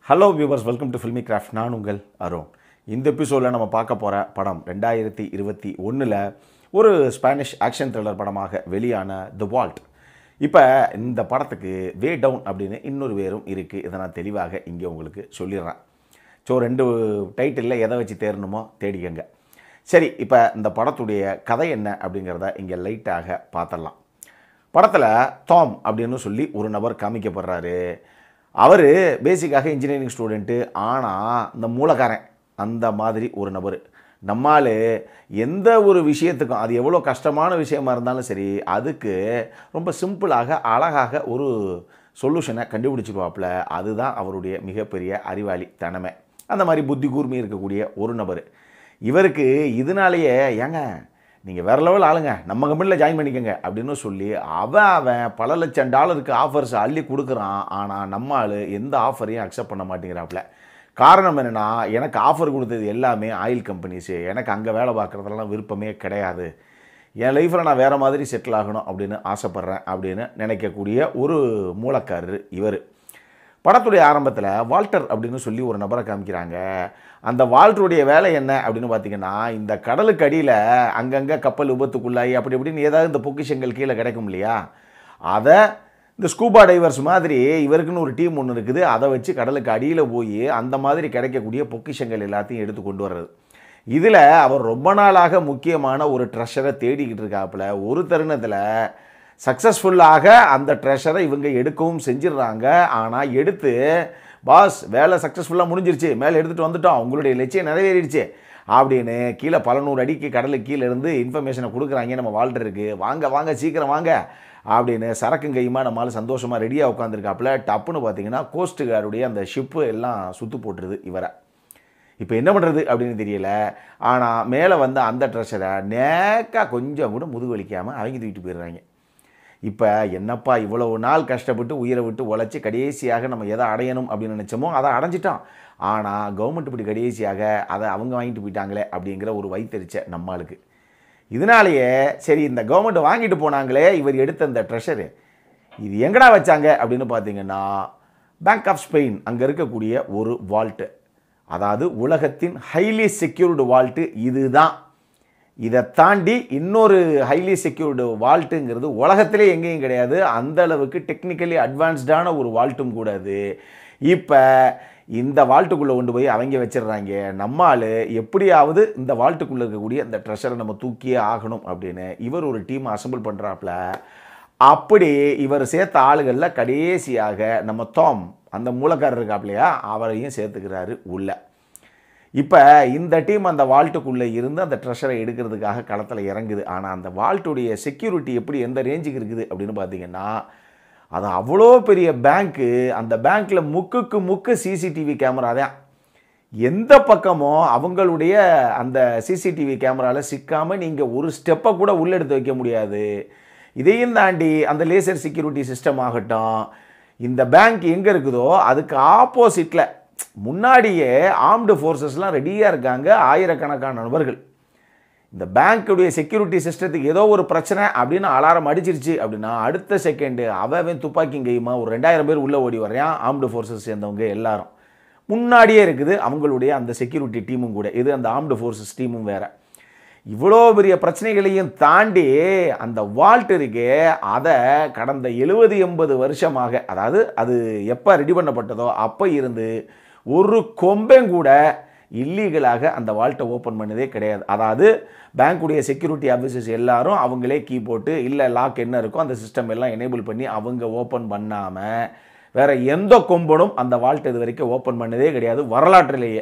hello viewers welcome to filmy craft நான் உங்கள் அருண் இந்த எபிசோடில் நம்ம பார்க்க போகிற படம் ரெண்டாயிரத்தி இருபத்தி ஒன்றில் ஒரு ஸ்பானிஷ் ஆக்ஷன் த்ரில்லர் படமாக வெளியான தி வால்ட் இப்போ இந்த படத்துக்கு வே டவுன் அப்படின்னு இன்னொரு பேரும் இருக்குது இதை நான் தெளிவாக இங்கே உங்களுக்கு சொல்லிடுறேன் ஸோ ரெண்டு டைட்டிலில் எதை வச்சு தேரணுமோ தேடிக்கங்க சரி இப்போ இந்த படத்துடைய கதை என்ன அப்படிங்கிறத இங்கே லைட்டாக பார்த்துடலாம் படத்தில் டாம் அப்படின்னு சொல்லி ஒரு நபர் காமிக்கப்படுறாரு அவர் பேசிக்காக இன்ஜினியரிங் ஸ்டூடெண்ட்டு ஆனால் இந்த மூலக்காரன் அந்த மாதிரி ஒரு நபர் நம்மால் எந்த ஒரு விஷயத்துக்கும் அது எவ்வளோ கஷ்டமான விஷயமா இருந்தாலும் சரி அதுக்கு ரொம்ப சிம்பிளாக அழகாக ஒரு சொல்யூஷனை கண்டுபிடிச்சிருவாப்புல அதுதான் அவருடைய மிகப்பெரிய அறிவாளி தனமை அந்த மாதிரி புத்தி கூர்மை இருக்கக்கூடிய ஒரு நபர் இவருக்கு இதனாலேயே ஏங்க நீங்கள் வேறு லெவல் ஆளுங்க நம்ம கம்பெனியில் ஜாயின் பண்ணிக்கோங்க அப்படின்னு சொல்லி அவன் அவன் பல லட்சம் டாலருக்கு ஆஃபர்ஸ் அள்ளி கொடுக்குறான் ஆனால் நம்ம ஆள் எந்த ஆஃபரையும் அக்செப்ட் பண்ண மாட்டேங்கிறாப்புல காரணம் என்னென்னா எனக்கு ஆஃபர் கொடுத்தது எல்லாமே ஆயில் கம்பெனிஸு எனக்கு அங்கே வேலை பார்க்குறதுலாம் விருப்பமே கிடையாது என் லைஃப்பில் நான் வேறு மாதிரி செட்டில் ஆகணும் அப்படின்னு ஆசைப்பட்றேன் அப்படின்னு நினைக்கக்கூடிய ஒரு மூலக்காரர் இவர் படத்துடைய ஆரம்பத்தில் வால்டர் அப்படின்னு சொல்லி ஒரு நபரை காமிக்கிறாங்க அந்த வால்டருடைய வேலை என்ன அப்படின்னு பார்த்தீங்கன்னா இந்த கடலுக்கு அடியில் அங்கங்கே கப்பல் விபத்துக்குள்ளாகி அப்படி இப்படின்னு ஏதாவது இந்த பொக்கிஷங்கள் கீழே கிடைக்கும் இல்லையா அதை இந்த ஸ்கூபா டைவர்ஸ் மாதிரி இவருக்குன்னு ஒரு டீம் ஒன்று இருக்குது அதை வச்சு கடலுக்கு அடியில் போய் அந்த மாதிரி கிடைக்கக்கூடிய பொக்கிஷங்கள் எல்லாத்தையும் எடுத்து கொண்டு வர்றது இதில் அவர் ரொம்ப நாளாக முக்கியமான ஒரு ட்ரெஷரை தேடிக்கிட்டு இருக்காப்புல ஒரு தருணத்தில் சக்ஸஸ்ஃபுல்லாக அந்த ட்ரெஷரை இவங்க எடுக்கவும் செஞ்சிடுறாங்க ஆனால் எடுத்து பாஸ் வேலை சக்ஸஸ்ஃபுல்லாக முடிஞ்சிருச்சு மேலே எடுத்துகிட்டு வந்துட்டோம் உங்களுடைய லட்சியம் நிறைவேறிடுச்சு அப்படின்னு கீழே பல நூறு அடிக்கு கடலுக்கு கீழே இருந்து இன்ஃபர்மேஷனை கொடுக்குறாங்க நம்ம வாழ்றதுக்கு வாங்க வாங்க சீக்கிரம் வாங்க அப்படின்னு சரக்கு கையுமா நம்மளால் சந்தோஷமாக ரெடியாக உட்காந்துருக்காப்புல டப்புன்னு பார்த்தீங்கன்னா கோஸ்ட் கார்டுடைய அந்த ஷிப்பு எல்லாம் சுத்து போட்டுருது இவரை இப்போ என்ன பண்ணுறது அப்படின்னு தெரியல ஆனால் மேலே வந்த அந்த ட்ரெஷரை நேக்காக கொஞ்சம் கூட முதுகு வலிக்காமல் அவங்க தூக்கிட்டு போயிடுறாங்க இப்போ என்னப்பா இவ்வளவு நாள் கஷ்டப்பட்டு உயிரை விட்டு உழைச்சி கடைசியாக நம்ம எதை அடையணும் அப்படின்னு நினச்சோமோ அதை அடைஞ்சிட்டோம் ஆனால் கவர்மெண்ட் இப்படி கடைசியாக அதை அவங்க வாங்கிட்டு போயிட்டாங்களே அப்படிங்கிற ஒரு வைத்தறிச்ச நம்மளுக்கு இதனாலேயே சரி இந்த கவர்மெண்ட் வாங்கிட்டு போனாங்களே இவர் எடுத்த இந்த ட்ரெஷரு இது எங்கடா வச்சாங்க அப்படின்னு பார்த்தீங்கன்னா பேங்க் ஆஃப் ஸ்பெயின் அங்கே இருக்கக்கூடிய ஒரு வால்ட்டு அதாவது உலகத்தின் ஹைலி செக்யூர்டு வால்ட்டு இதுதான் இதை தாண்டி இன்னொரு ஹைலி செக்யூர்டு வால்ட்டுங்கிறது உலகத்திலே எங்கேயும் கிடையாது அந்த அளவுக்கு டெக்னிக்கலி அட்வான்ஸ்டான ஒரு வால்ட்டும் கூட அது இப்போ இந்த வால்ட்டுக்குள்ளே கொண்டு போய் அவங்க வச்சிடுறாங்க நம்மால் எப்படியாவது இந்த வால்ட்டுக்குள்ளே இருக்கக்கூடிய இந்த ட்ரெஷரை நம்ம தூக்கியே ஆகணும் அப்படின்னு இவர் ஒரு டீம் அசம்பிள் பண்ணுறாப்புல அப்படி இவர் சேர்த்த ஆளுகளில் கடைசியாக நம்ம தோம் அந்த மூலக்காரர் இருக்காப்லையா அவரையும் சேர்த்துக்கிறாரு உள்ள இப்போ இந்த டீம் அந்த வால்ட்டுக்குள்ளே இருந்து அந்த ட்ரெஷரை எடுக்கிறதுக்காக களத்தில் இறங்குது ஆனால் அந்த வால்ட்டுடைய செக்யூரிட்டி எப்படி எந்த ரேஞ்சுக்கு இருக்குது அப்படின்னு பார்த்தீங்கன்னா அது அவ்வளோ பெரிய பேங்க்கு அந்த பேங்க்கில் முக்குக்கு முக்கு சிசிடிவி கேமரா தான் எந்த பக்கமும் அவங்களுடைய அந்த சிசிடிவி கேமராவில் சிக்காமல் நீங்கள் ஒரு ஸ்டெப்பை கூட உள்ளெடுத்து வைக்க முடியாது இதையும் தாண்டி அந்த லேசர் செக்யூரிட்டி சிஸ்டம் ஆகட்டும் இந்த பேங்க் எங்கே இருக்குதோ அதுக்கு ஆப்போசிட்டில் முன்னாடியே ஆர்ம்டு ஃபோர்ஸஸ்லாம் ரெடியாக இருக்காங்க ஆயிரக்கணக்கான நபர்கள் இந்த பேங்க்குடைய செக்யூரிட்டி சிஸ்டத்துக்கு ஏதோ ஒரு பிரச்சனை அப்படின்னு அலாரம் அடிச்சிருச்சு அப்படின்னா அடுத்த செகண்டு அவன் துப்பாக்கி கையுமா ஒரு ரெண்டாயிரம் பேர் உள்ளே ஓடி வரையான் ஆர்ம்டு ஃபோர்ஸஸ் சேர்ந்தவங்க எல்லாரும் முன்னாடியே இருக்குது அவங்களுடைய அந்த செக்யூரிட்டி டீமும் கூட இது அந்த ஆர்ம்டு ஃபோர்ஸஸ் டீமும் வேறு இவ்வளோ பெரிய பிரச்சனைகளையும் தாண்டி அந்த வால்ட் இருக்கே அதை கடந்த எழுபது எண்பது வருஷமாக அதாவது அது எப்போ ரெடி பண்ணப்பட்டதோ அப்போ இருந்து ஒரு கொம்பேம் கூட இல்லீகலாக அந்த வால்ட்டை ஓப்பன் பண்ணதே கிடையாது அதாவது பேங்க்குடைய செக்யூரிட்டி ஆஃபீஸர்ஸ் எல்லாரும் அவங்களே கீ போட்டு இல்லை லாக் என்ன இருக்கோ அந்த சிஸ்டம் எல்லாம் எனேபிள் பண்ணி அவங்க ஓப்பன் பண்ணாமல் வேற எந்த கொம்பனும் அந்த வால்ட் இது வரைக்கும் ஓப்பன் பண்ணதே கிடையாது வரலாற்றிலேயே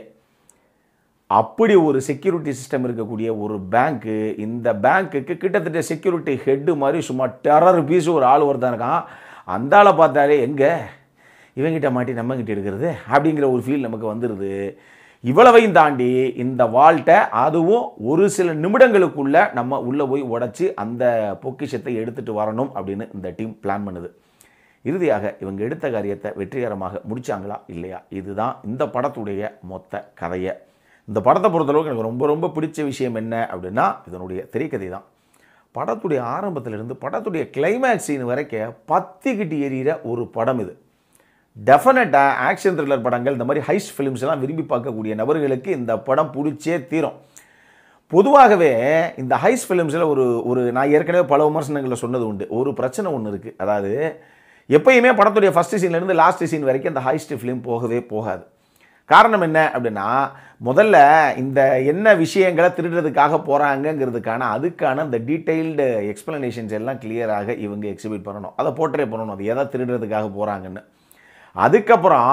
அப்படி ஒரு செக்யூரிட்டி சிஸ்டம் இருக்கக்கூடிய ஒரு பேங்க்கு இந்த பேங்க்குக்கு கிட்டத்தட்ட செக்யூரிட்டி ஹெட்டு மாதிரி சும்மா டெரர் பீஸ் ஒரு ஆள் ஒருத்தன் இருக்கான் அந்த ஆளை பார்த்தாலே எங்கே இவங்கிட்ட மாட்டி நம்மங்கிட்ட எடுக்கிறது அப்படிங்கிற ஒரு ஃபீல் நமக்கு வந்துடுது இவ்வளவையும் தாண்டி இந்த வால்ட்டை அதுவும் ஒரு சில நிமிடங்களுக்குள்ள நம்ம உள்ளே போய் உடச்சி அந்த பொக்கிஷத்தை எடுத்துகிட்டு வரணும் அப்படின்னு இந்த டீம் பிளான் பண்ணுது இறுதியாக இவங்க எடுத்த காரியத்தை வெற்றிகரமாக முடிச்சாங்களா இல்லையா இதுதான் இந்த படத்துடைய மொத்த கதையை இந்த படத்தை பொறுத்தளவுக்கு எனக்கு ரொம்ப ரொம்ப பிடிச்ச விஷயம் என்ன அப்படின்னா இதனுடைய திரைக்கதை தான் படத்துடைய ஆரம்பத்திலிருந்து படத்துடைய கிளைமேக்ஸ் சீன் வரைக்கும் பத்திக்கிட்டு எரியிற ஒரு படம் இது டெஃபினட்டாக ஆக்ஷன் த்ரில்லர் படங்கள் இந்த மாதிரி ஹைஸ்ட் ஃபிலிம்ஸ் எல்லாம் விரும்பி பார்க்கக்கூடிய நபர்களுக்கு இந்த படம் பிடிச்சே தீரும் பொதுவாகவே இந்த ஹைஸ் ஃபிலிம்ஸில் ஒரு ஒரு நான் ஏற்கனவே பல விமர்சனங்களில் சொன்னது உண்டு ஒரு பிரச்சனை ஒன்று இருக்குது அதாவது எப்பயுமே படத்துடைய ஃபஸ்ட்டு சீன்லேருந்து லாஸ்ட் சீன் வரைக்கும் அந்த ஹைஸ்ட் ஃபிலிம் போகவே போகாது காரணம் என்ன அப்படின்னா முதல்ல இந்த என்ன விஷயங்களை திருடுறதுக்காக போகிறாங்கங்கிறதுக்கான அதுக்கான அந்த டீட்டெயில்டு எக்ஸ்ப்ளனேஷன்ஸ் எல்லாம் கிளியராக இவங்க எக்ஸிபிட் பண்ணணும் அதை போர்ட்ரே பண்ணணும் அது எதை திருடுறதுக்காக போகிறாங்கன்னு அதுக்கப்புறம்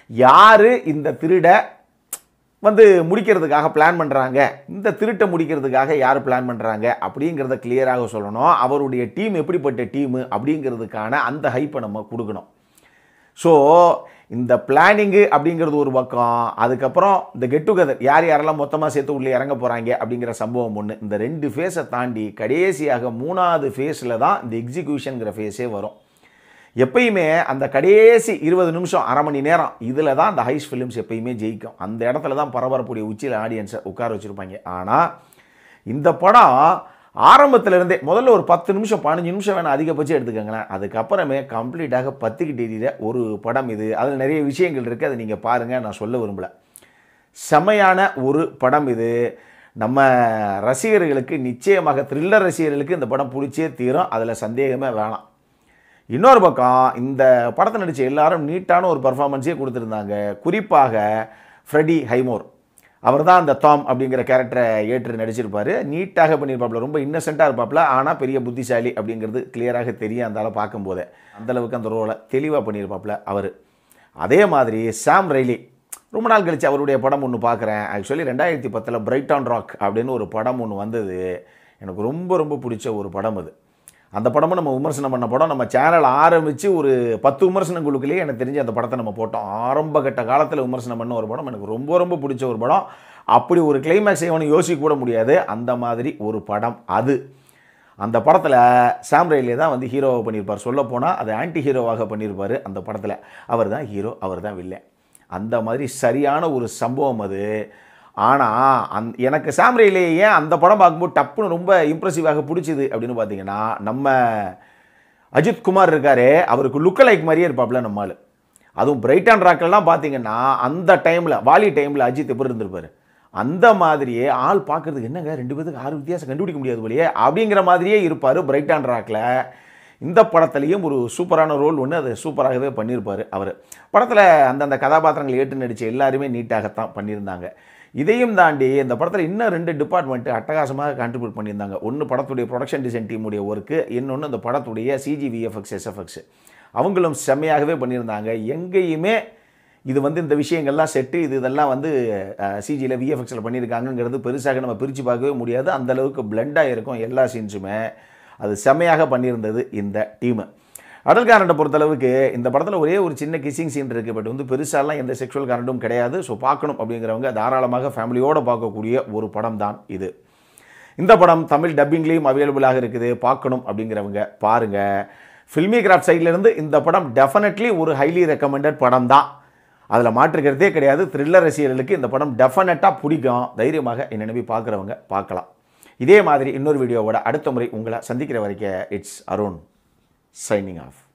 யார் இந்த திருட வந்து முடிக்கிறதுக்காக பிளான் பண்ணுறாங்க இந்த திருட்டை முடிக்கிறதுக்காக யார் பிளான் பண்ணுறாங்க அப்படிங்கிறத கிளியராக சொல்லணும் அவருடைய டீம் எப்படிப்பட்ட டீமு அப்படிங்கிறதுக்கான அந்த ஹைப்பை நம்ம கொடுக்கணும் ஸோ இந்த பிளானிங்கு அப்படிங்கிறது ஒரு பக்கம் அதுக்கப்புறம் இந்த கெட் டுகெதர் யார் யாரெல்லாம் மொத்தமாக சேர்த்து உள்ளே இறங்க போகிறாங்க அப்படிங்கிற சம்பவம் ஒன்று இந்த ரெண்டு ஃபேஸை தாண்டி கடைசியாக மூணாவது ஃபேஸில் தான் இந்த எக்ஸிக்யூஷனுங்கிற ஃபேஸே வரும் எப்பயுமே அந்த கடைசி இருபது நிமிஷம் அரை மணி நேரம் இதில் தான் அந்த ஹைஸ் ஃபிலிம்ஸ் எப்பயுமே ஜெயிக்கும் அந்த இடத்துல தான் பரபரப்புடைய உச்சியில் ஆடியன்ஸை உட்கார வச்சுருப்பாங்க ஆனால் இந்த படம் ஆரம்பத்துல இருந்தே முதல்ல ஒரு பத்து நிமிஷம் பதினஞ்சு நிமிஷம் வேணால் அதிகபட்சம் எடுத்துக்கோங்களேன் அதுக்கப்புறமே கம்ப்ளீட்டாக பத்துக்கிட்டு எரியிற ஒரு படம் இது அதில் நிறைய விஷயங்கள் இருக்குது அதை நீங்கள் பாருங்கள் நான் சொல்ல விரும்பல செமையான ஒரு படம் இது நம்ம ரசிகர்களுக்கு நிச்சயமாக த்ரில்லர் ரசிகர்களுக்கு இந்த படம் பிடிச்சே தீரும் அதில் சந்தேகமே வேணாம் இன்னொரு பக்கம் இந்த படத்தை நடித்த எல்லாரும் நீட்டான ஒரு பர்ஃபார்மன்ஸே கொடுத்துருந்தாங்க குறிப்பாக ஃப்ரெடி ஹைமோர் அவர் தான் அந்த தாம் அப்படிங்கிற கேரக்டரை ஏற்று நடிச்சிருப்பாரு நீட்டாக பண்ணியிருப்பாப்புல ரொம்ப இன்னசென்ட்டாக இருப்பாப்புல ஆனால் பெரிய புத்திசாலி அப்படிங்கிறது கிளியராக தெரியும் அந்த ஆளை பார்க்கும்போதே அந்தளவுக்கு அந்த ரோலை தெளிவாக பண்ணியிருப்பாப்புல அவர் அதே மாதிரி சாம் ரெய்லி ரொம்ப நாள் கழிச்சு அவருடைய படம் ஒன்று பார்க்குறேன் ஆக்சுவலி ரெண்டாயிரத்தி பத்தில் பிரைட் ஆன் ராக் அப்படின்னு ஒரு படம் ஒன்று வந்தது எனக்கு ரொம்ப ரொம்ப பிடிச்ச ஒரு படம் அது அந்த படமும் நம்ம விமர்சனம் பண்ண படம் நம்ம சேனல் ஆரம்பித்து ஒரு பத்து விமர்சனங்களுக்குள்ளேயே எனக்கு தெரிஞ்ச அந்த படத்தை நம்ம போட்டோம் ஆரம்ப கட்ட காலத்தில் விமர்சனம் பண்ண ஒரு படம் எனக்கு ரொம்ப ரொம்ப பிடிச்ச ஒரு படம் அப்படி ஒரு கிளைமேக்ஸ் அவனை யோசிக்க கூட முடியாது அந்த மாதிரி ஒரு படம் அது அந்த படத்தில் சாம் ரெய்லே தான் வந்து ஹீரோவாக பண்ணியிருப்பார் சொல்லப்போனால் அது ஆன்டி ஹீரோவாக பண்ணியிருப்பார் அந்த படத்தில் அவர் தான் ஹீரோ அவர் தான் வில்லன் அந்த மாதிரி சரியான ஒரு சம்பவம் அது ஆனால் அந் எனக்கு சாம் ரெய்லே ஏன் அந்த படம் பார்க்கும்போது டப்புன்னு ரொம்ப இம்ப்ரெசிவாக பிடிச்சிது அப்படின்னு பார்த்தீங்கன்னா நம்ம அஜித் குமார் இருக்காரே அவருக்கு லுக்க லைக் மாதிரியே இருப்பாப்புல நம்ம ஆளு அதுவும் பிரைட் அண்ட் ராக்கெல்லாம் பார்த்தீங்கன்னா அந்த டைமில் வாலி டைமில் அஜித் எப்படி இருந்திருப்பாரு அந்த மாதிரியே ஆள் பார்க்கறதுக்கு என்னங்க ரெண்டு பேருக்கு ஆறு வித்தியாசம் கண்டுபிடிக்க முடியாது போலயே அப்படிங்கிற மாதிரியே இருப்பார் பிரைட் அண்ட் ராக்கில் இந்த படத்துலையும் ஒரு சூப்பரான ரோல் ஒன்று அது சூப்பராகவே பண்ணியிருப்பார் அவர் படத்தில் அந்தந்த கதாபாத்திரங்கள் ஏற்று நடித்த எல்லாருமே நீட்டாகத்தான் பண்ணியிருந்தாங்க இதையும் தாண்டி இந்த படத்தில் இன்னும் ரெண்டு டிபார்ட்மெண்ட்டு அட்டகாசமாக கான்ட்ரிபியூட் பண்ணியிருந்தாங்க ஒன்று படத்துடைய ப்ரொடக்ஷன் டிசைன் டீமுடைய ஒர்க்கு இன்னொன்று இந்த படத்துடைய சிஜி விஎஃப்எக்ஸ் எஸ்எஃப்எக்ஸ் அவங்களும் செம்மையாகவே பண்ணியிருந்தாங்க எங்கேயுமே இது வந்து இந்த விஷயங்கள்லாம் செட்டு இது இதெல்லாம் வந்து சிஜியில் விஎஃப்எக்ஸில் பண்ணியிருக்காங்கங்கிறது பெருசாக நம்ம பிரித்து பார்க்கவே முடியாது அந்தளவுக்கு பிளெண்டாக இருக்கும் எல்லா சீன்ஸுமே அது செம்மையாக பண்ணியிருந்தது இந்த டீமு அடல் காரண்ட்டை பொறுத்தளவுக்கு இந்த படத்தில் ஒரே ஒரு சின்ன கிஸ்ஸிங் சீன் இருக்குது பட் வந்து பெருசாலாம் எந்த செக்ஷுவல் காரண்ட்டும் கிடையாது ஸோ பார்க்கணும் அப்படிங்கிறவங்க தாராளமாக ஃபேமிலியோடு பார்க்கக்கூடிய ஒரு படம் தான் இது இந்த படம் தமிழ் டப்பிங்லேயும் அவைலபிளாக இருக்குது பார்க்கணும் அப்படிங்கிறவங்க பாருங்கள் ஃபில்மி கிராஃப்ட் சைட்லேருந்து இந்த படம் டெஃபினெட்லி ஒரு ஹைலி ரெக்கமெண்டட் படம் தான் அதில் மாற்றுக்கிறதே கிடையாது த்ரில்லர் ரசிகர்களுக்கு இந்த படம் டெஃபினட்டாக பிடிக்கும் தைரியமாக என்னை நம்பி பார்க்குறவங்க பார்க்கலாம் இதே மாதிரி இன்னொரு வீடியோவோட அடுத்த முறை உங்களை சந்திக்கிற வரைக்கும் இட்ஸ் அருண் சைனிங் ஆஃப்